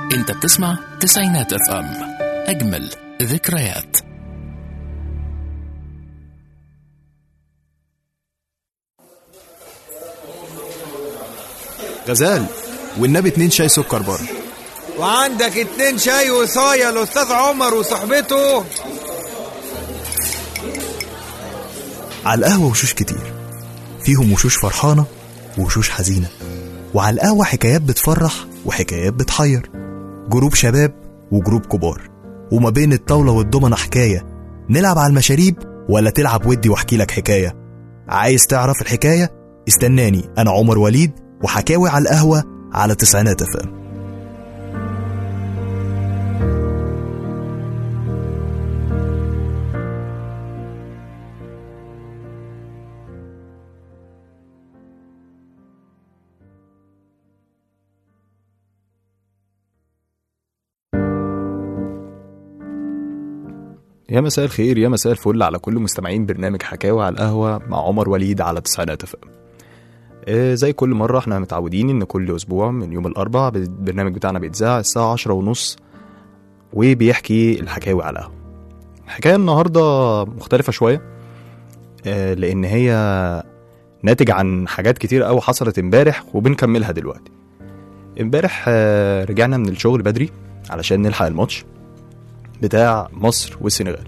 انت بتسمع تسعينات اف ام اجمل ذكريات غزال والنبي اتنين شاي سكر بره وعندك اتنين شاي وصاية الأستاذ عمر وصحبته على القهوة وشوش كتير فيهم وشوش فرحانة ووشوش حزينة وعلى القهوة حكايات بتفرح وحكايات بتحير جروب شباب وجروب كبار وما بين الطاولة والضمنة حكاية نلعب على المشاريب ولا تلعب ودي واحكي لك حكاية عايز تعرف الحكاية استناني أنا عمر وليد وحكاوي على القهوة على تسعينات افهم يا مساء الخير يا مساء الفل على كل مستمعين برنامج حكاوي على القهوة مع عمر وليد على تسعينات اف ام آه، زي كل مرة احنا متعودين ان كل اسبوع من يوم الاربع البرنامج بتاعنا بيتذاع الساعة عشرة ونص وبيحكي الحكاوي على القهوة الحكاية النهاردة مختلفة شوية آه، لان هي ناتج عن حاجات كتير قوي حصلت امبارح وبنكملها دلوقتي امبارح آه، رجعنا من الشغل بدري علشان نلحق الماتش بتاع مصر والسنغال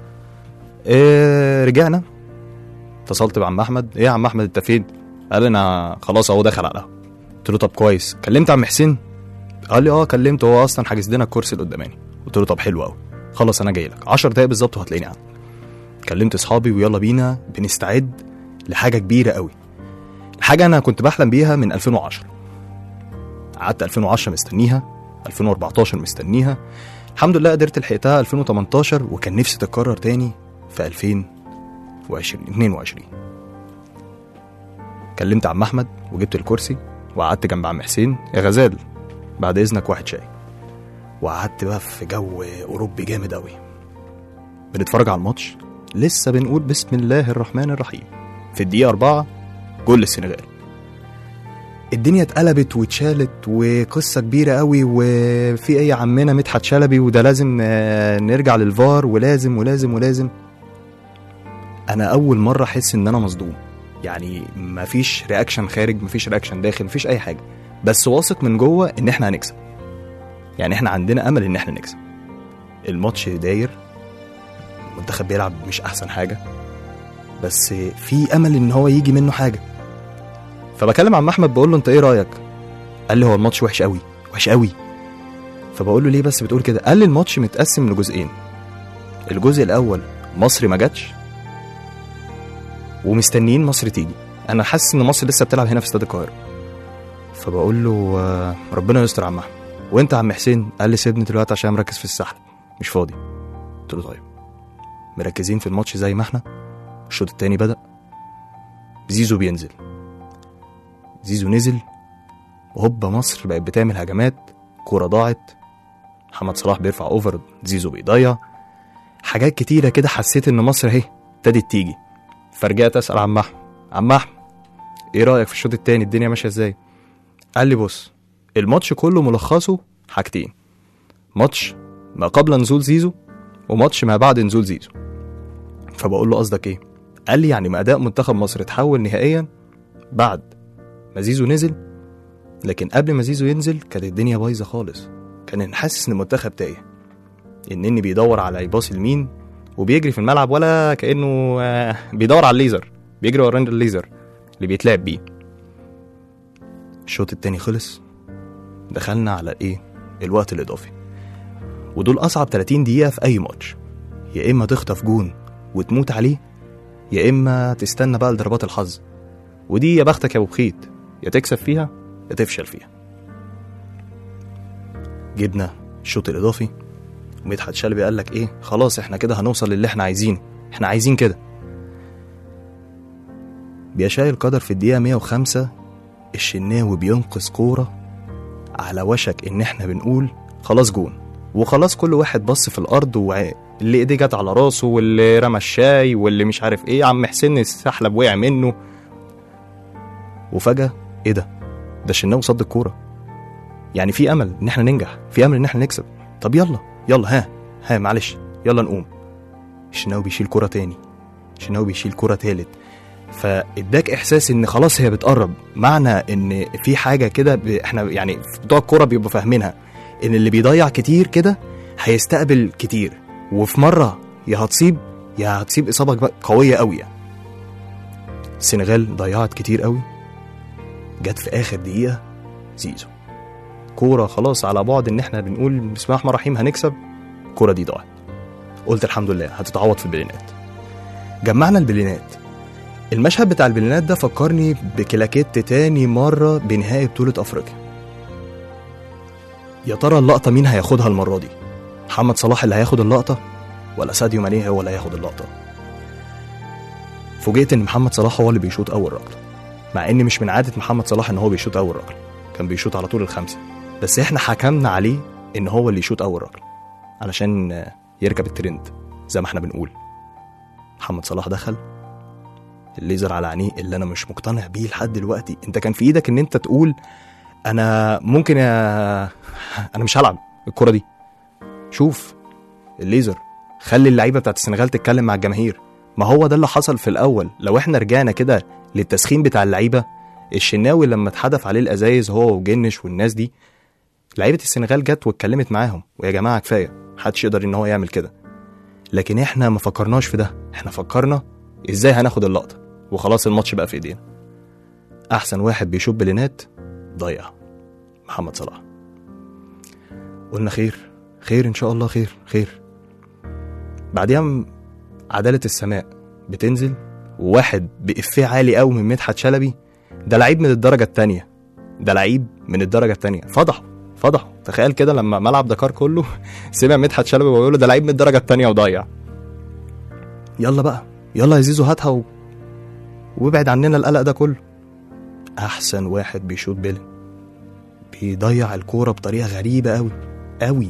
إيه رجعنا اتصلت بعم احمد ايه يا عم احمد انت فين قال لي انا خلاص اهو داخل على القهوه قلت له طب كويس كلمت عم حسين قال لي اه كلمته هو اصلا حاجز لنا الكرسي اللي قداماني قلت له طب حلو قوي خلاص انا جاي لك 10 دقايق بالظبط وهتلاقيني عندك كلمت اصحابي ويلا بينا بنستعد لحاجه كبيره قوي حاجه انا كنت بحلم بيها من 2010 قعدت 2010 مستنيها 2014 مستنيها الحمد لله قدرت لحقتها 2018 وكان نفسي تتكرر تاني في 2020 22 كلمت عم احمد وجبت الكرسي وقعدت جنب عم حسين يا غزال بعد اذنك واحد شاي وقعدت بقى في جو اوروبي جامد قوي بنتفرج على الماتش لسه بنقول بسم الله الرحمن الرحيم في الدقيقه أربعة جول السنغال الدنيا اتقلبت واتشالت وقصه كبيره قوي وفي ايه يا عمنا مدحت شلبي وده لازم آه، نرجع للفار ولازم ولازم ولازم انا اول مره احس ان انا مصدوم يعني مفيش رياكشن خارج مفيش رياكشن داخل مفيش اي حاجه بس واثق من جوه ان احنا هنكسب يعني احنا عندنا امل ان احنا نكسب الماتش داير المنتخب بيلعب مش احسن حاجه بس في امل ان هو يجي منه حاجه فبكلم عم احمد بقول له انت ايه رايك قال لي هو الماتش وحش قوي وحش قوي فبقول له ليه بس بتقول كده قال لي الماتش متقسم لجزئين الجزء الاول مصر ما جاتش ومستنيين مصر تيجي انا حاسس ان مصر لسه بتلعب هنا في استاد القاهره فبقول له آه، ربنا يستر يا عم احمد وانت يا عم حسين قال لي سيبني دلوقتي عشان مركز في السحب مش فاضي قلت له طيب مركزين في الماتش زي ما احنا الشوط التاني بدأ زيزو بينزل زيزو نزل وهوبا مصر بقت بتعمل هجمات كورة ضاعت محمد صلاح بيرفع اوفر زيزو بيضيع حاجات كتيرة كده حسيت ان مصر اهي ابتدت تيجي فرجعت اسأل عم احمد عم احمد ايه رأيك في الشوط التاني الدنيا ماشية ازاي قال لي بص الماتش كله ملخصه حاجتين ماتش ما قبل نزول زيزو وماتش ما بعد نزول زيزو فبقول له قصدك ايه قال لي يعني ما اداء منتخب مصر اتحول نهائيا بعد ما زيزو نزل لكن قبل ما زيزو ينزل كانت الدنيا بايظه خالص كان حاسس ان المنتخب تايه النني بيدور على يباصي لمين وبيجري في الملعب ولا كانه آه، بيدور على الليزر بيجري ورا الليزر اللي بيتلعب بيه الشوط التاني خلص دخلنا على ايه الوقت الاضافي ودول اصعب 30 دقيقه في اي ماتش يا اما تخطف جون وتموت عليه يا اما تستنى بقى لضربات الحظ ودي يا بختك يا ابو بخيت يا تكسب فيها يا تفشل فيها جبنا الشوط الاضافي ومدحت شلبي قال لك ايه خلاص احنا كده هنوصل للي احنا عايزينه احنا عايزين كده بيشاء القدر في الدقيقة 105 الشناوي بينقذ كورة على وشك ان احنا بنقول خلاص جون وخلاص كل واحد بص في الارض واللي ايديه جت على راسه واللي رمى الشاي واللي مش عارف ايه عم حسين السحلب وقع منه وفجأة ايه ده ده الشناوي صد الكورة يعني في امل ان احنا ننجح في امل ان احنا نكسب طب يلا يلا ها ها معلش يلا نقوم الشناوي بيشيل كرة تاني الشناوي بيشيل كرة تالت فاداك احساس ان خلاص هي بتقرب معنى ان في حاجه كده ب... احنا يعني بتوع الكوره بيبقوا فاهمينها ان اللي بيضيع كتير كده هيستقبل كتير وفي مره يا هتصيب يا هتصيب اصابه بقى قويه قوي يعني. السنغال ضيعت كتير قوي جت في اخر دقيقه زيزو كوره خلاص على بعد ان احنا بنقول بسم الله الرحمن الرحيم هنكسب الكوره دي ضاعت قلت الحمد لله هتتعوض في البلينات جمعنا البلينات المشهد بتاع البلينات ده فكرني بكلاكيت تاني مرة بنهائي بطولة أفريقيا يا ترى اللقطة مين هياخدها المرة دي محمد صلاح اللي هياخد اللقطة ولا ساديو ماني هو اللي هياخد اللقطة فوجئت ان محمد صلاح هو اللي بيشوط اول ركله مع ان مش من عاده محمد صلاح ان هو بيشوط اول ركله كان بيشوط على طول الخمسه بس احنا حكمنا عليه ان هو اللي يشوط اول ركله علشان آه، يركب الترند زي ما احنا بنقول محمد صلاح دخل الليزر على عينيه اللي انا مش مقتنع بيه لحد دلوقتي انت كان في ايدك ان انت تقول انا ممكن يا انا مش هلعب الكره دي شوف الليزر خلي اللعيبه بتاعت السنغال تتكلم مع الجماهير ما هو ده اللي حصل في الاول لو احنا رجعنا كده للتسخين بتاع اللعيبه الشناوي لما اتحدف عليه الازايز هو وجنش والناس دي لعيبه السنغال جت واتكلمت معاهم ويا جماعه كفايه محدش يقدر ان هو يعمل كده لكن احنا ما فكرناش في ده احنا فكرنا ازاي هناخد اللقطه وخلاص الماتش بقى في ايدينا احسن واحد بيشوف بلينات ضيع محمد صلاح قلنا خير خير ان شاء الله خير خير بعديها م- عدالة السماء بتنزل وواحد بإفيه عالي قوي من مدحت شلبي ده لعيب من الدرجة التانية ده لعيب من الدرجة التانية فضحه فضحه تخيل كده لما ملعب دكار كله سمع مدحت شلبي ويقول له ده لعيب من الدرجة التانية وضيع يلا بقى يلا يا زيزو هاتها و... وابعد عننا القلق ده كله احسن واحد بيشوط بيلن بيضيع الكوره بطريقه غريبه قوي قوي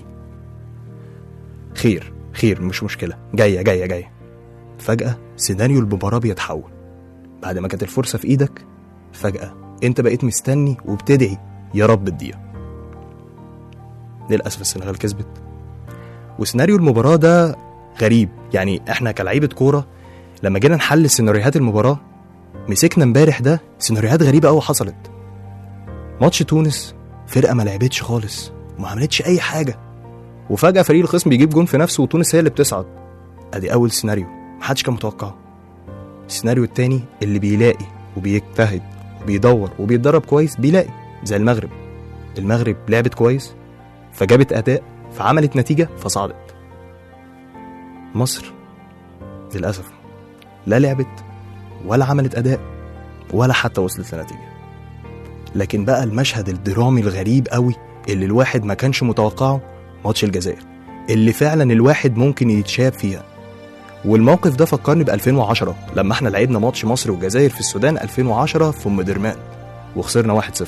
خير خير مش مشكله جايه جايه جايه فجاه سيناريو المباراه بيتحول بعد ما كانت الفرصه في ايدك فجاه انت بقيت مستني وبتدعي يا رب تضيع للاسف السنغال كسبت وسيناريو المباراه ده غريب يعني احنا كلعيبه كوره لما جينا نحلل سيناريوهات المباراه مسكنا امبارح ده سيناريوهات غريبه قوي حصلت ماتش تونس فرقه ما لعبتش خالص وما عملتش اي حاجه وفجاه فريق الخصم بيجيب جون في نفسه وتونس هي اللي بتصعد ادي اول سيناريو محدش كان متوقعه السيناريو التاني اللي بيلاقي وبيجتهد وبيدور وبيتدرب كويس بيلاقي زي المغرب المغرب لعبت كويس فجابت اداء فعملت نتيجه فصعدت مصر للاسف لا لعبت ولا عملت اداء ولا حتى وصلت لنتيجه لكن بقى المشهد الدرامي الغريب قوي اللي الواحد ما كانش متوقعه ماتش الجزائر اللي فعلا الواحد ممكن يتشاب فيها والموقف ده فكرني ب 2010 لما احنا لعبنا ماتش مصر والجزائر في السودان 2010 في ام درمان وخسرنا 1-0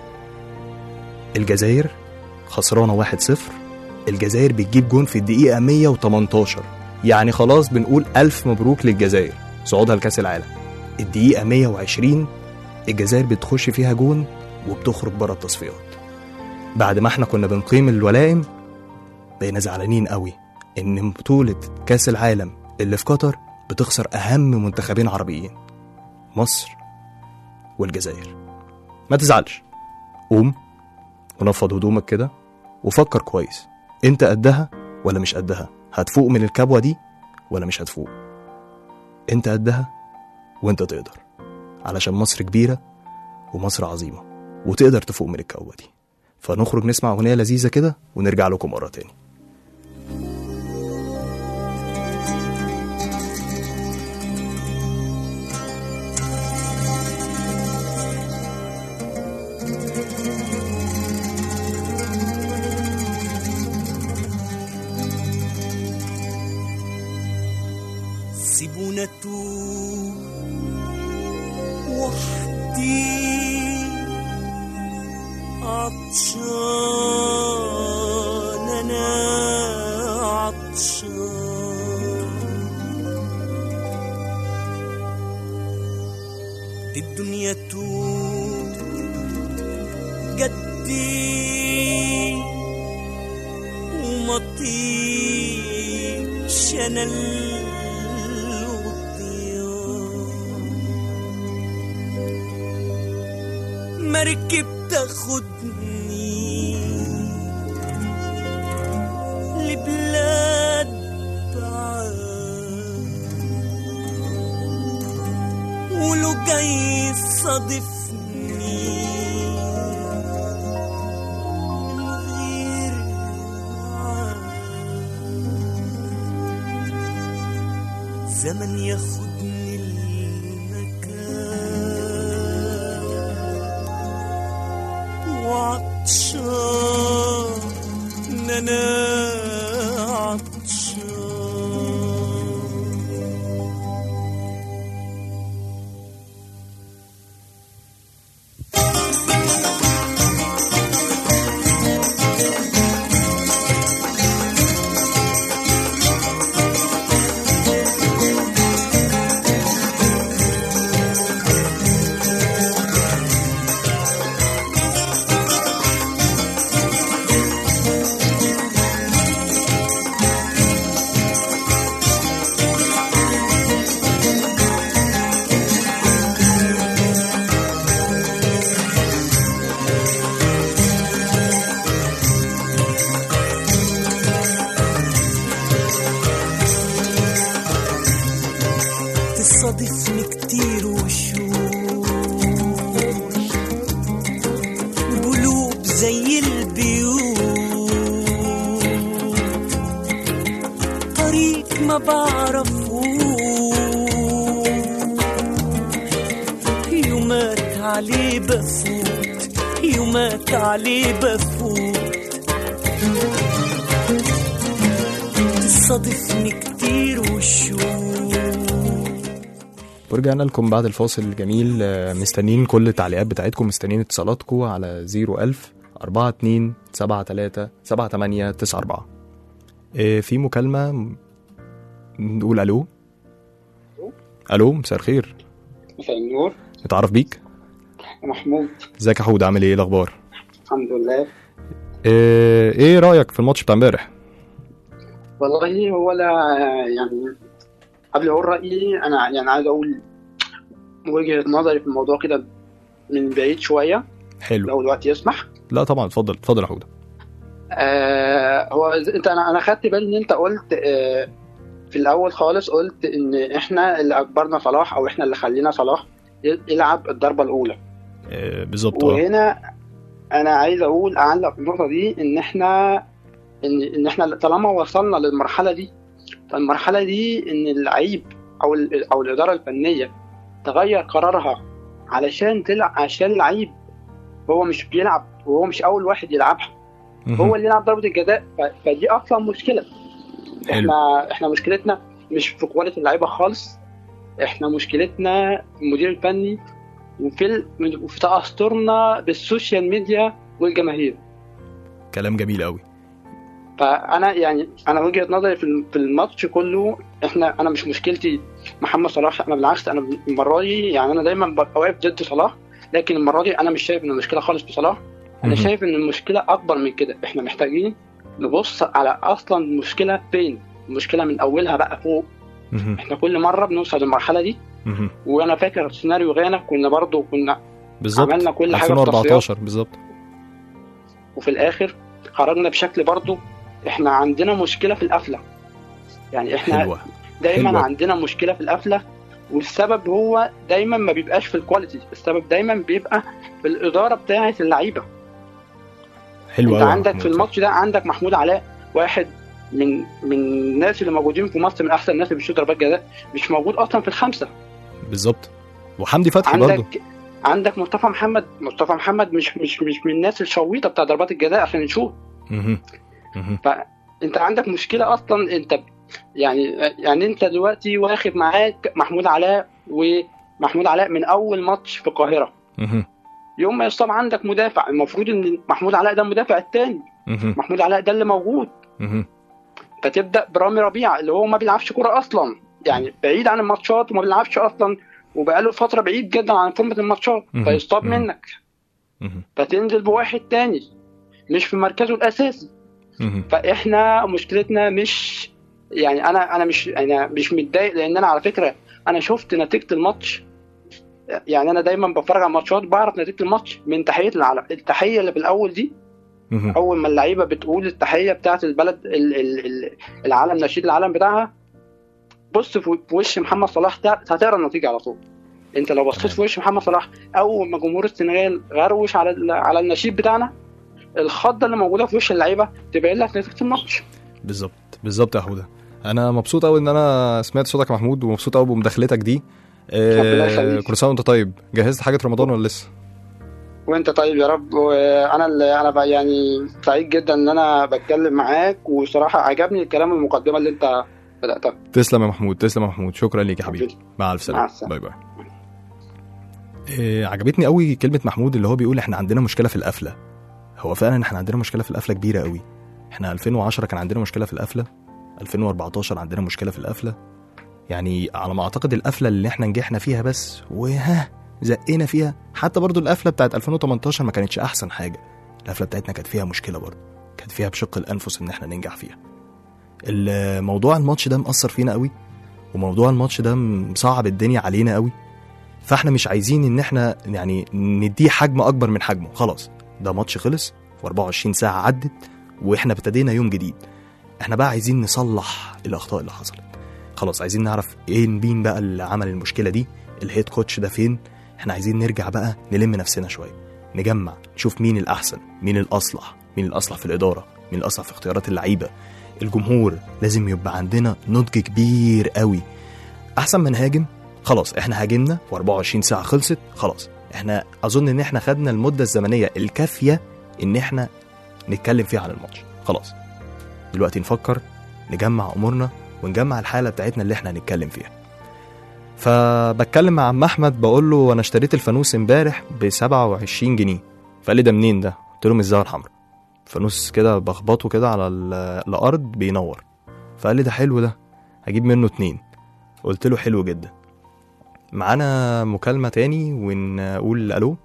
الجزائر خسرانه 1-0 الجزائر بتجيب جون في الدقيقه 118 يعني خلاص بنقول ألف مبروك للجزائر صعودها لكأس العالم الدقيقة 120 الجزائر بتخش فيها جون وبتخرج بره التصفيات بعد ما احنا كنا بنقيم الولائم بقينا زعلانين قوي ان بطولة كأس العالم اللي في قطر بتخسر أهم منتخبين عربيين مصر والجزائر ما تزعلش قوم ونفض هدومك كده وفكر كويس انت قدها ولا مش قدها هتفوق من الكبوة دي ولا مش هتفوق انت قدها وانت تقدر علشان مصر كبيرة ومصر عظيمة وتقدر تفوق من الكبوة دي فنخرج نسمع أغنية لذيذة كده ونرجع لكم مرة تاني سيبونا اتوه وحدي عطشان انا عطشان الدنيا توه جدي وطيش انا الوطيان مركب تاخدني لبلاد بعاد ولو جاي صادفني الغير معاه زمن ياخدني المكان وعطشان انا عطشان تصادفني كتير وشوش قلوب زي البيوت طريق ما بعرفوش يومات عليه بفوت يومات عليه بفوت تصادفني كتير وشوش ورجعنا لكم بعد الفاصل الجميل آه، مستنيين كل التعليقات بتاعتكم مستنيين اتصالاتكم على 01000 42 73 78 94 آه، في مكالمة م- نقول ألو ألو مساء الخير مساء النور نتعرف بيك محمود ازيك يا حود عامل ايه الأخبار الحمد لله آه، ايه رأيك في الماتش بتاع امبارح والله هو لا يعني قبل اقول رايي انا يعني عايز اقول وجهه نظري في الموضوع كده من بعيد شويه حلو لو الوقت يسمح لا طبعا اتفضل اتفضل يا حود آه هو إز- انت انا انا خدت بالي ان انت قلت آه في الاول خالص قلت ان احنا اللي اجبرنا صلاح او احنا اللي خلينا صلاح ي- يلعب الضربه الاولى آه، بالظبط اه وهنا انا عايز اقول اعلق في النقطه دي ان احنا ان ان احنا طالما وصلنا للمرحله دي فالمرحله دي ان اللعيب او ال- او الاداره الفنيه تغير قرارها علشان تلعب عشان اللعيب هو مش بيلعب وهو مش اول واحد يلعبها مهم. هو اللي يلعب ضربه الجزاء ف- فدي اصلا مشكله حلو احنا احنا مشكلتنا مش في كواليتي اللعيبه خالص احنا مشكلتنا المدير الفني وفي ال... وفي تاثرنا بالسوشيال ميديا والجماهير كلام جميل قوي فانا يعني انا وجهه نظري في الم- في الماتش كله احنا انا مش مشكلتي محمد صلاح انا بالعكس انا المره دي يعني انا دايما ببقى واقف ضد صلاح لكن المره دي انا مش شايف ان المشكله خالص في صلاح انا مهم. شايف ان المشكله اكبر من كده احنا محتاجين نبص على اصلا المشكله فين المشكله من اولها بقى فوق مهم. احنا كل مره بنوصل للمرحله دي مهم. وانا فاكر سيناريو غانا كنا برضو كنا بالظبط عملنا كل حاجة في 2014 بالظبط وفي الاخر خرجنا بشكل برضو احنا عندنا مشكله في القفله يعني احنا حلوه دايما حلوة. عندنا مشكله في القفله والسبب هو دايما ما بيبقاش في الكواليتي السبب دايما بيبقى في الاداره بتاعه اللعيبه حلوه انت أوي يا عندك في محمود. الماتش ده عندك محمود علاء واحد من من الناس اللي موجودين في مصر من احسن الناس اللي بيشوط ضربات جزاء مش موجود اصلا في الخمسه بالظبط وحمدي فتحي برضه عندك عندك مصطفى محمد مصطفى محمد مش مش مش من الناس الشويطه بتاع ضربات الجزاء عشان نشوف مهم. مهم. انت عندك مشكله اصلا انت يعني يعني انت دلوقتي واخد معاك محمود علاء ومحمود علاء من اول ماتش في القاهره مهم. يوم ما يصاب عندك مدافع المفروض ان محمود علاء ده المدافع الثاني مهم. محمود علاء ده اللي موجود مهم. فتبدا برامي ربيعه اللي هو ما بيلعبش كوره اصلا يعني بعيد عن الماتشات وما بيلعبش اصلا وبقاله فتره بعيد جدا عن فورمه الماتشات مهم. فيصاب مهم. منك مهم. فتنزل بواحد تاني مش في مركزه الاساسي مهم. فاحنا مشكلتنا مش يعني انا انا مش انا مش متضايق لان انا على فكره انا شفت نتيجه الماتش يعني انا دايما بتفرج على الماتشات بعرف نتيجه الماتش من تحيه العلم التحيه اللي في الاول دي مهم. اول ما اللعيبه بتقول التحيه بتاعت البلد ال- ال- ال- العلم نشيد العلم بتاعها بص في في وش محمد صلاح تا- هتقرا النتيجه على طول انت لو بصيت في وش محمد صلاح اول ما جمهور السنغال غروش على ال- على النشيد بتاعنا الخضه اللي موجوده في وش اللعيبه تبين لك نتيجه الماتش بالظبط بالظبط يا حوده انا مبسوط قوي ان انا سمعت صوتك يا محمود ومبسوط قوي بمداخلتك دي ربنا آه يخليك. كل سنه وانت طيب جهزت حاجه رمضان ولا لسه وانت طيب يا رب وانا اللي انا بقى يعني سعيد جدا ان انا بتكلم معاك وصراحه عجبني الكلام المقدمه اللي انت بداتها تسلم يا محمود تسلم يا محمود شكرا ليك يا حبيبي حبيبي. مع الف سلامه مع السلامة. باي باي إيه عجبتني قوي كلمه محمود اللي هو بيقول احنا عندنا مشكله في القفله هو فعلا احنا عندنا مشكله في القفله كبيره قوي احنا 2010 كان عندنا مشكله في القفله 2014 عندنا مشكله في القفله يعني على ما اعتقد القفله اللي احنا نجحنا فيها بس وها زقينا فيها حتى برضو القفله بتاعت 2018 ما كانتش احسن حاجه القفله بتاعتنا كانت فيها مشكله برضو كانت فيها بشق الانفس ان احنا ننجح فيها الموضوع الماتش ده مأثر فينا قوي وموضوع الماتش ده مصعب الدنيا علينا قوي فاحنا مش عايزين ان احنا يعني نديه حجم اكبر من حجمه خلاص ده ماتش خلص و24 ساعه عدت واحنا ابتدينا يوم جديد احنا بقى عايزين نصلح الاخطاء اللي حصلت خلاص عايزين نعرف ايه مين بقى اللي عمل المشكله دي الهيد كوتش ده فين احنا عايزين نرجع بقى نلم نفسنا شويه نجمع نشوف مين الاحسن مين الاصلح مين الاصلح في الاداره مين الاصلح في اختيارات اللعيبه الجمهور لازم يبقى عندنا نضج كبير قوي احسن ما نهاجم خلاص احنا هاجمنا و24 ساعه خلصت خلاص احنا اظن ان احنا خدنا المده الزمنيه الكافيه ان احنا نتكلم فيها عن الماتش خلاص دلوقتي نفكر نجمع امورنا ونجمع الحاله بتاعتنا اللي احنا هنتكلم فيها فبتكلم مع عم احمد بقول له انا اشتريت الفانوس امبارح ب 27 جنيه فقال لي ده منين ده قلت له من الزاويه الحمراء فانوس كده بخبطه كده على ال- الارض بينور فقال لي ده حلو ده هجيب منه اتنين قلت له حلو جدا معانا مكالمة تاني ونقول ألو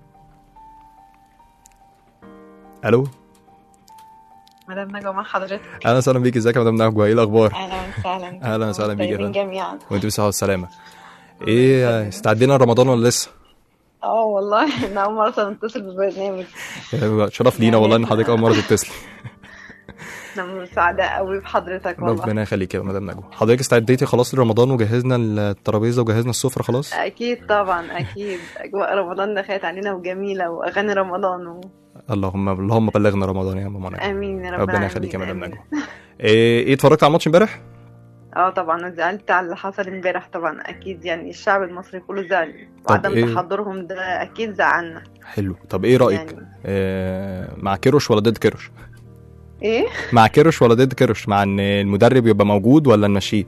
ألو مدام نجوى مع حضرتك أهلا وسهلا بيك ازيك يا مدام نجوى ايه الأخبار؟ اهلا وسهلا أهلا وسهلا بيك يا طيبين فندم. جميعا وأنت بالصحة والسلامة ايه استعدينا لرمضان ولا لسه؟ اه والله انا اول مره نتصل بالبرنامج شرف لينا والله ان حضرتك أول مرة تتصلي انا سعداء قوي بحضرتك والله ربنا يخليك يا مدام نجوى حضرتك استعديتي خلاص لرمضان وجهزنا الترابيزة وجهزنا السفرة خلاص؟ اكيد طبعا اكيد اجواء رمضان دخلت علينا وجميله واغاني رمضان و... اللهم اللهم بلغنا رمضان يا ماما نجوى امين يا رب ربنا العالمين، يخليك يا مدام آمين. نجوى ايه ايه اتفرجت على الماتش امبارح؟ اه طبعا انا زعلت على اللي حصل امبارح طبعا اكيد يعني الشعب المصري كله زعل طب وعدم إيه؟ تحضرهم ده اكيد زعلنا حلو طب ايه رأيك؟ يعني آه مع كيروش ولا ضد كيروش؟ ايه مع كيروش ولا ضد كيروش مع ان المدرب يبقى موجود ولا نمشيه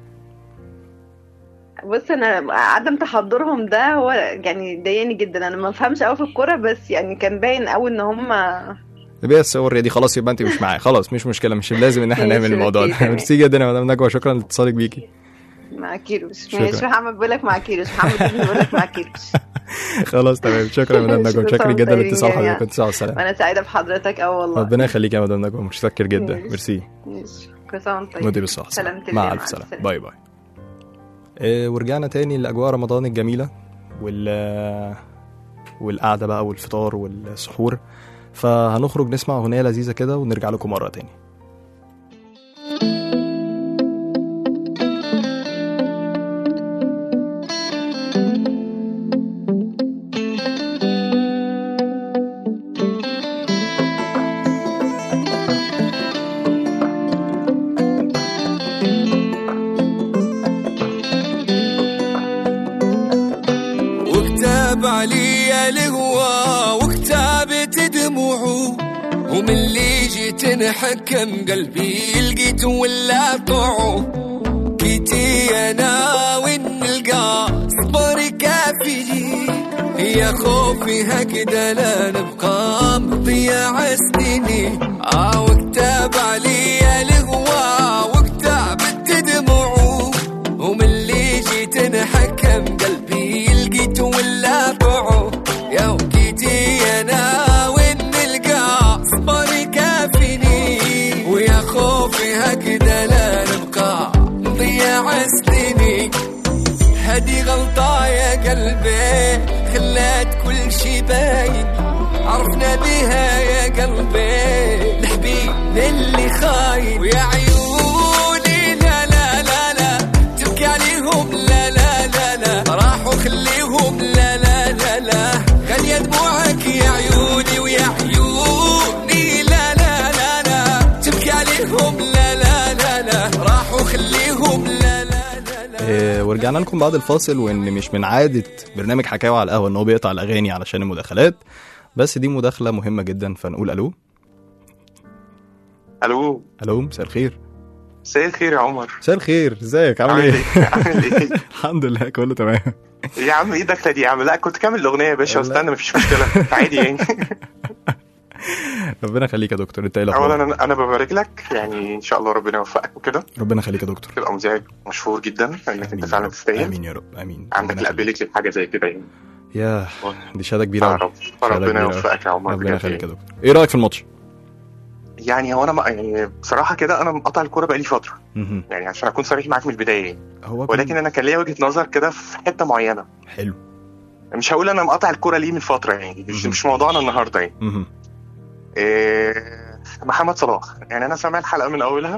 بص انا عدم تحضرهم ده هو يعني ضايقني جدا انا ما بفهمش قوي في الكوره بس يعني كان باين قوي ان هم بس هو دي خلاص يبقى انت مش معاه خلاص مش مشكله مش لازم ان احنا ماشي، نعمل الموضوع أوكي، ده تمام. ميرسي جدا يا مدام نجوى شكرا لاتصالك بيكي مع كيروش شكرا. ماشي محمد بيقول لك مع كيروش محمد بيقول لك مع كيروش خلاص تمام شكرا يا مدام نجوى شكرا شكرا جدا طيبين لاتصال جميعا. حضرتك اتصال السلام وانا سعيده بحضرتك اه والله ربنا يخليك يا مدام نجوى متشكر جدا ماشي. ميرسي ماشي كل سنه وانت طيب مودي بالصحة سلامة مع الله، ألف سلامة السلامة. باي باي إيه ورجعنا تاني لأجواء رمضان الجميلة وال والقعدة بقى والفطار والسحور فهنخرج نسمع أغنية لذيذة كده ونرجع لكم مرة تاني وكتاب علي الهوى وكتابة دموعه ومن اللي جيت نحكم قلبي لقيت ولا طوعه جيتي انا وين نلقى صبر كافي لي يا خوفي هكذا لا نبقى مضيع سنيني اه وكتاب علي الهوى وكتابة دموعه ومن اللي جيت نحكم قلبي لقيت ولا طوعه يا وكيتي انا وين نلقى صبر كافيني ويا خو عرفنا بها يا قلبي الحبيب للي خاين ويا عيوني لا لا لا لا تبكي عليهم لا لا لا لا راحوا خليهم لا لا لا لا غالية دموعك يا عيوني ويا عيوني لا لا لا لا تبكي عليهم لا لا لا لا راحوا خليهم لا لا لا لا إيه، ورجعنا لكم بعد الفاصل وان مش من عاده برنامج حكاوي على القهوه ان هو بيقطع الاغاني علشان المداخلات بس دي مداخله مهمه جدا فنقول الو الو الو مساء الخير مساء الخير يا عمر مساء الخير ازيك عامل عامل ايه ايه؟ عامل ايه؟ الحمد لله كله تمام يا عم ايه الدخله دي يا عم لا كنت كامل الاغنيه يا باشا لا. واستنى مفيش مشكله عادي يعني ربنا يخليك يا دكتور انت ايه الاخبار اولا انا انا ببارك لك يعني ان شاء الله ربنا يوفقك وكده ربنا يخليك يا دكتور تبقى مذيع مشهور جدا لانك انت آمين يا فعلا رب. تستاهل امين يا رب امين عندك ربنا يخليك. الابيليتي لحاجه زي كده يعني يا دي شهاده كبيره يا أوي. رب شهادة فربنا كبيرة أوي. يوفقك يا عمر ربنا بجد يخليك يا يعني. دكتور ايه رايك في الماتش يعني هو انا ما- يعني بصراحه كده انا مقطع الكوره بقالي فتره مهم. يعني عشان اكون صريح معاك من البدايه يعني. هو كان ولكن انا كان ليا وجهه نظر كده في حته معينه حلو مش هقول انا مقطع الكوره ليه من فتره يعني مش مهم. مش موضوعنا النهارده يعني مهم. إيه، محمد صلاح يعني انا سامع الحلقه من اولها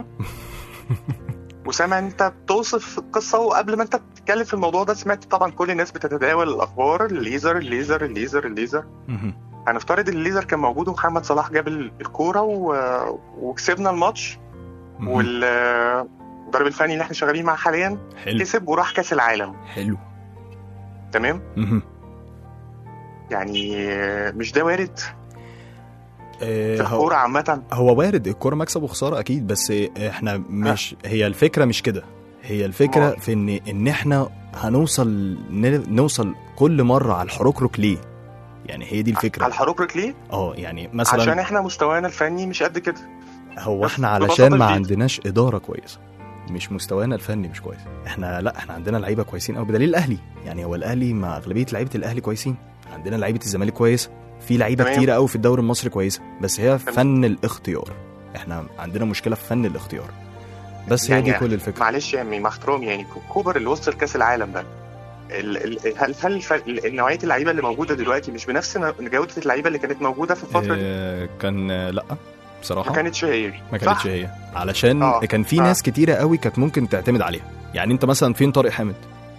وسامع انت بتوصف القصه وقبل ما انت بتتكلم في الموضوع ده سمعت طبعا كل الناس بتتداول الاخبار الليزر الليزر الليزر الليزر مهم. هنفترض الليزر كان موجود ومحمد صلاح جاب ال- الكوره و... وكسبنا الماتش مهم. والمدرب الفني اللي احنا شغالين معاه حاليا حلو كسب وراح كاس العالم حلو تمام مهم. يعني آه، مش ده وارد آه، في هو- الكوره عامه هو وارد الكوره مكسب وخساره اكيد بس احنا مش هي الفكره مش كده هي الفكره أمال. في ان ان احنا هنوصل ن- نوصل كل مره على الحركرك ليه يعني هي دي على الفكره الحركرك ليه؟ اه يعني عشان مثلا احنا مستوانا الفني مش قد كده هو بس احنا ببساطة علشان ما شديدة. عندناش اداره كويسه مش مستوانا الفني مش كويس احنا لا احنا عندنا لعيبه كويسين قوي بدليل الاهلي يعني هو الاهلي مع اغلبيه لعيبه الاهلي كويسين عندنا لعيبه الزمالك كويسه في لعيبه تمام. كتيره قوي في الدوري المصري كويسه بس هي تمام. فن الاختيار احنا عندنا مشكله في فن الاختيار بس هي يعني دي كل الفكره معلش يعني مع احترامي يعني كوبر اللي وصل كاس العالم ده ال- ال- هل هل الف- نوعيه اللعيبه اللي موجوده دلوقتي مش بنفس ن- جوده اللعيبه اللي كانت موجوده في الفتره دي؟ آه كان آه، لا بصراحه ما كانتش هي ما صح؟ كانتش هي علشان آه، كان في آه. ناس كتيره قوي كانت ممكن تعتمد عليها يعني انت مثلا فين طارق حامد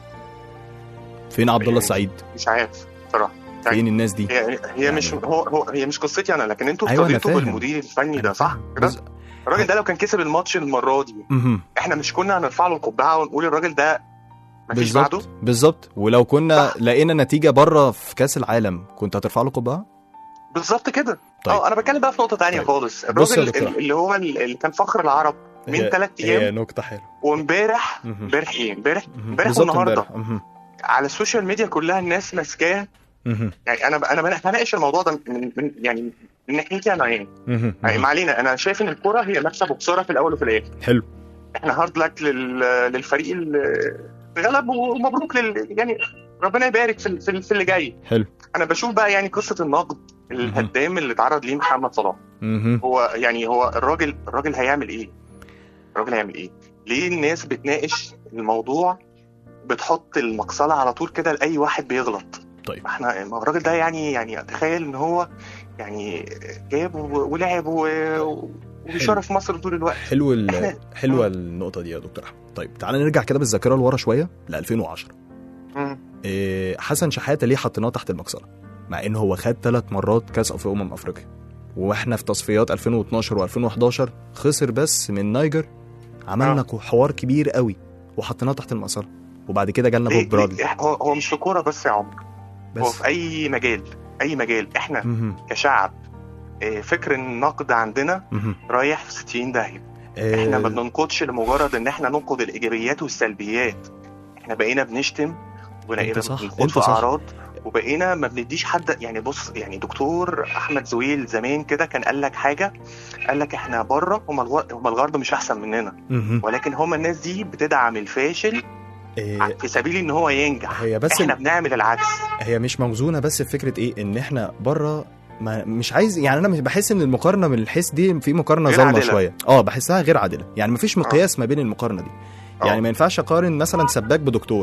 فين عبد الله يعني السعيد مش عارف صراحه فين الناس دي هي هي مش يعني- هو, هو هي مش قصتي انا لكن انتوا أيوة، أنا افترضتوا فاهم. بالمدير الفني ده أنا صح فاهم. كده بز- الراجل ده لو كان كسب الماتش المره دي مهم. احنا مش كنا هنرفع له القبعه ونقول الراجل ده مفيش بعده بالظبط بالظبط ولو كنا صح. لقينا نتيجه بره في كاس العالم كنت هترفع له قبعه بالظبط كده طيب. اه انا بتكلم بقى في نقطه تانية طيب. خالص بص يا الراجل دكتور. اللي هو اللي كان فخر العرب من هي- ثلاث هي ايام نكته حلوه وامبارح مهم. امبارح ايه امبارح مهم. امبارح بالظبط والنهارده امبارح. مهم. على السوشيال ميديا كلها الناس ماسكاه مهم. يعني انا انا هناقش الموضوع ده من, من يعني من ناحيتي انا يعني مهم. يعني ما علينا انا شايف ان الكوره هي مكسب وخساره في الاول وفي الاخر حلو احنا هارد لك لل... للفريق اللي غلب ومبروك لل... يعني ربنا يبارك في, في, في اللي جاي حلو انا بشوف بقى يعني قصه النقد الهدام اللي اتعرض ليه محمد صلاح مهم. هو يعني هو الراجل الراجل هيعمل ايه؟ الراجل هيعمل ايه؟ ليه الناس بتناقش الموضوع بتحط المقصله على طول كده لاي واحد بيغلط؟ طيب احنا ما هو الراجل ده يعني يعني تخيل ان هو يعني جاب و- ولعب و- وبيشرف مصر طول الوقت حلو ال... حلوه النقطه دي يا دكتور احمد طيب تعالى نرجع كده بالذاكره لورا شويه ل 2010 مم. إيه حسن شحاته ليه حطيناه تحت المقصله مع ان هو خد ثلاث مرات كاس في امم افريقيا واحنا في تصفيات 2012 و2011 خسر بس من نيجر عملنا آه. حوار كبير قوي وحطيناه تحت المقصله وبعد كده جالنا ليه- بوب برادلي ليه- هو هو مش في كوره بس يا عمر هو بس في اي مجال اي مجال احنا مهم. كشعب آه، فكر النقد عندنا مهم. رايح في 60 داهيه إيه، احنا ما بننقدش لمجرد ان احنا ننقد الايجابيات والسلبيات احنا بقينا بنشتم وبقينا أنت صح، بنخوض أنت في صح. اعراض وبقينا ما بنديش حد يعني بص يعني دكتور احمد زويل زمان كده كان قال لك حاجه قال لك احنا بره هم الغ- هم الغرب مش احسن مننا مهم. ولكن هم الناس دي بتدعم الفاشل إيه، في سبيل ان هو ينجح هي بس احنا بنعمل العكس هي مش موزونه بس في فكره ايه ان احنا بره ما مش عايز يعني انا مش بحس ان المقارنه من الحيث دي في مقارنه غير ظالمه عادلة. شويه اه بحسها غير عادله يعني مفيش مقياس ما بين المقارنه دي آه. يعني ما ينفعش اقارن مثلا سباك بدكتور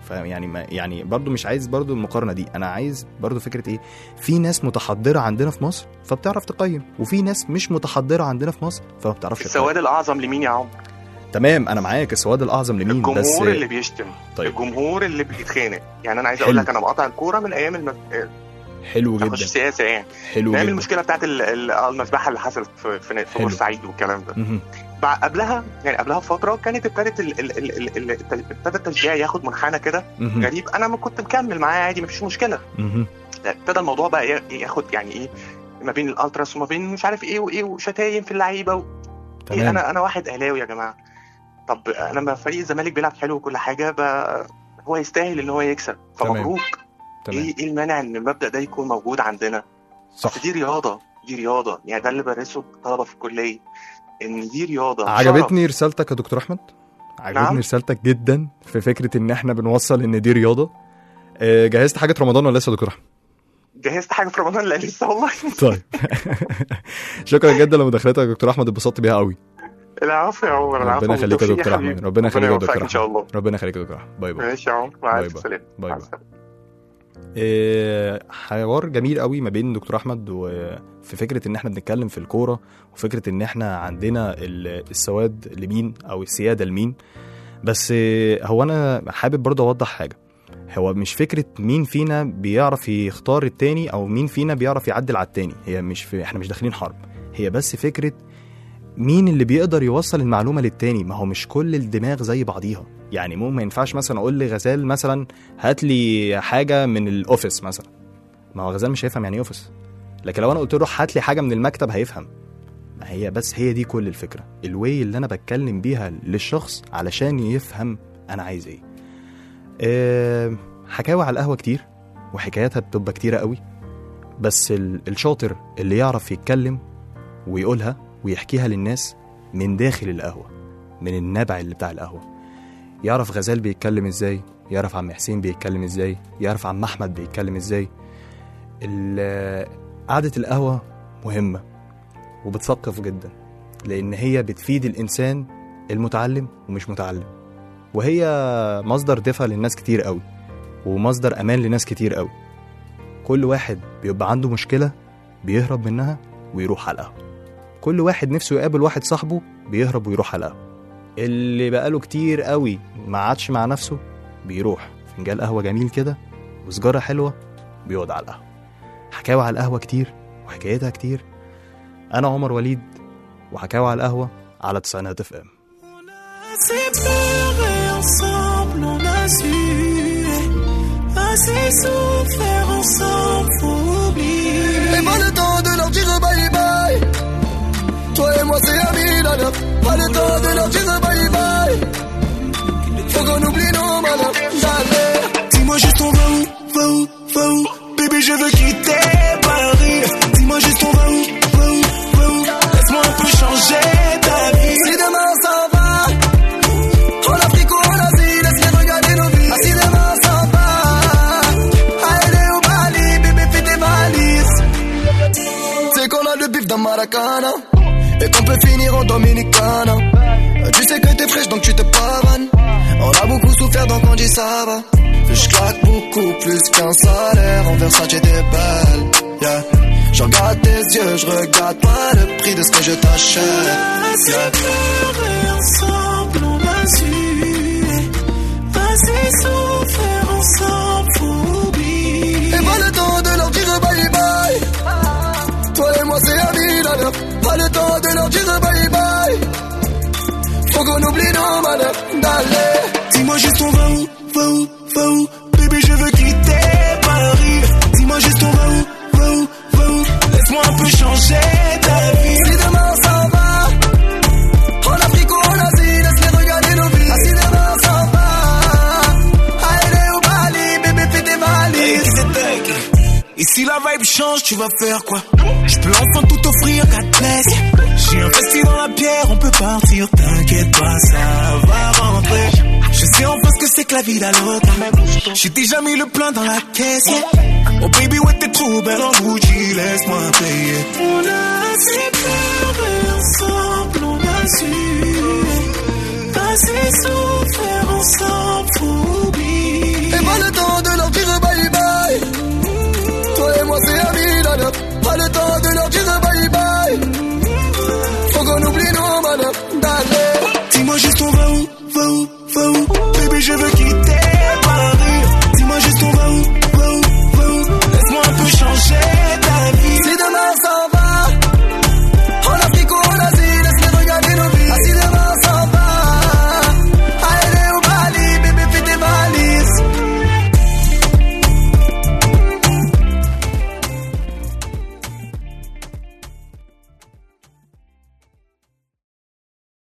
فاهم يعني ما يعني برضو مش عايز برضو المقارنه دي انا عايز برضو فكره ايه في ناس متحضره عندنا في مصر فبتعرف تقيم وفي ناس مش متحضره عندنا في مصر فما بتعرفش تقيم السواد الاعظم لمين يا عمرو تمام انا معاك السواد الاعظم لمين بس الجمهور اللي بيشتم طيب. الجمهور اللي بيتخانق يعني انا عايز حلو. اقول لك انا مقاطع الكوره من ايام المف... حلو ما اخش جدا سياسه يعني حلو نعمل جدا المشكله بتاعت ال- ال- المذبحه اللي حصلت في في, في حلو. بورسعيد والكلام ده مهم. بعد قبلها يعني قبلها بفتره كانت ابتدت ال- ال- ال- ال- ال- ابتدى التشجيع ياخد منحنى كده مهم. غريب انا ما كنت مكمل معاه عادي مفيش مشكله مهم. لا، ابتدى الموضوع بقى يا- ياخد يعني ايه ما بين الالتراس وما بين مش عارف ايه وايه وشتايم في اللعيبه و... إيه تمام انا انا واحد اهلاوي يا جماعه طب انا لما فريق الزمالك بيلعب حلو وكل حاجه بقى هو يستاهل ان هو يكسب تمام. فمبروك تمام ايه ايه المانع ان المبدا ده يكون موجود عندنا صح بس دي رياضه دي رياضه يعني ده اللي بدرسه الطلبه في الكليه ان دي رياضه عجبتني رسالتك يا دكتور احمد عجبتني نعم. رسالتك جدا في فكره ان احنا بنوصل ان دي رياضه آه، جهزت حاجه رمضان ولا لسه يا دكتور احمد جهزت حاجه في رمضان لا لسه والله طيب شكرا جدا لمداخلتك يا دكتور احمد اتبسطت بيها قوي العفو يا عمر العفو ربنا يخليك يا والتوفيق دكتور حبيبي. احمد ربنا يخليك يا يوفقك دكتور ان شاء احمد الله ربنا يخليك يا دكتور احمد باي باي ماشي يا عمر مع باي الف باي. سلامه باي مع باي. السلامه إيه، حوار جميل قوي ما بين دكتور احمد وفي فكره ان احنا بنتكلم في الكوره وفكره ان احنا عندنا ال- السواد لمين او السياده لمين بس إيه، هو انا حابب برضه اوضح حاجه هو مش فكره مين فينا بيعرف يختار التاني او مين فينا بيعرف يعدل على التاني هي مش في احنا مش داخلين حرب هي بس فكره مين اللي بيقدر يوصل المعلومه للتاني ما هو مش كل الدماغ زي بعضيها يعني مو ما ينفعش مثلا اقول لغزال مثلا هات لي حاجه من الاوفيس مثلا ما هو غزال مش هيفهم يعني ايه اوفيس لكن لو انا قلت له هات لي حاجه من المكتب هيفهم ما هي بس هي دي كل الفكره الواي اللي انا بتكلم بيها للشخص علشان يفهم انا عايز ايه أه حكاوي على القهوه كتير وحكاياتها بتبقى كتيره قوي بس ال- الشاطر اللي يعرف يتكلم ويقولها ويحكيها للناس من داخل القهوه من النبع اللي بتاع القهوه يعرف غزال بيتكلم ازاي يعرف عم حسين بيتكلم ازاي يعرف عم احمد بيتكلم ازاي ال- قعدة القهوة مهمة وبتثقف جدا لأن هي بتفيد الإنسان المتعلم ومش متعلم وهي مصدر دفع للناس كتير قوي ومصدر أمان لناس كتير قوي كل واحد بيبقى عنده مشكلة بيهرب منها ويروح على القهوة كل واحد نفسه يقابل واحد صاحبه بيهرب ويروح على القهوة اللي بقاله كتير قوي ما عادش مع نفسه بيروح فنجان قهوة جميل كده وسجارة حلوة بيقعد على القهوة حكاوي على القهوة كتير وحكايتها كتير أنا عمر وليد وحكاوي على القهوة على تسعينات اف ام Assez pleuré ensemble, on a su. Assez souffert ensemble, faut oublier. Et pas le temps de leur dire bye bye. Toi et moi c'est ami nana. Pas le temps de leur dire bye bye. Faut qu'on oublie nos malheurs. Jamais. Dis-moi juste on va où, va où, va où Bébé je veux quitter Paris Dis-moi juste on va où, va où, va où Laisse-moi un peu changer ta vie Si demain on s'en va. En Afrique ou en Asie, laisse-les regarder nos vies. Ah, si demain on s'en va. Allez au Bali, bébé fais tes valises. C'est qu'on a le bif dans Maracana. Et qu'on peut finir en Dominicana. Euh, Tu sais que t'es fraîche donc tu te pavanes. On a beaucoup souffert donc on dit ça va. Je claque beaucoup plus qu'un salaire. En Versace t'es belle. Yeah. Je regarde tes yeux, je regarde pas le prix de ce que je t'achète. Assez Yeah. pleuré ensemble, on a su Assez souffert ensemble, faut oublier Et pas le temps de leur dire bye bye. Toi et moi c'est ami d'ailleurs. Pas le temps de leur dire bye bye. Faut qu'on oublie nos malheurs d'aller. Dis-moi juste on va où, va où, va où Bébé je veux quitter Paris Dis-moi juste on va où, va où, va où Laisse-moi un peu changer ta vie Si demain on s'en va. En Afrique ou en Asie, laisse-les regarder nos vies. Ah, si demain on s'en va. Allez au Bali, bébé fais tes valises. Et si la vibe change, tu vas faire quoi Je peux enfin tout offrir, God bless J'ai investi dans la pierre, on peut partir T'inquiète pas, ça va rentrer Je sais enfin ce que c'est que la vie d'aloca J'ai déjà mis le plein dans la caisse Oh baby, ouais t'es trop belle en Gucci Laisse-moi payer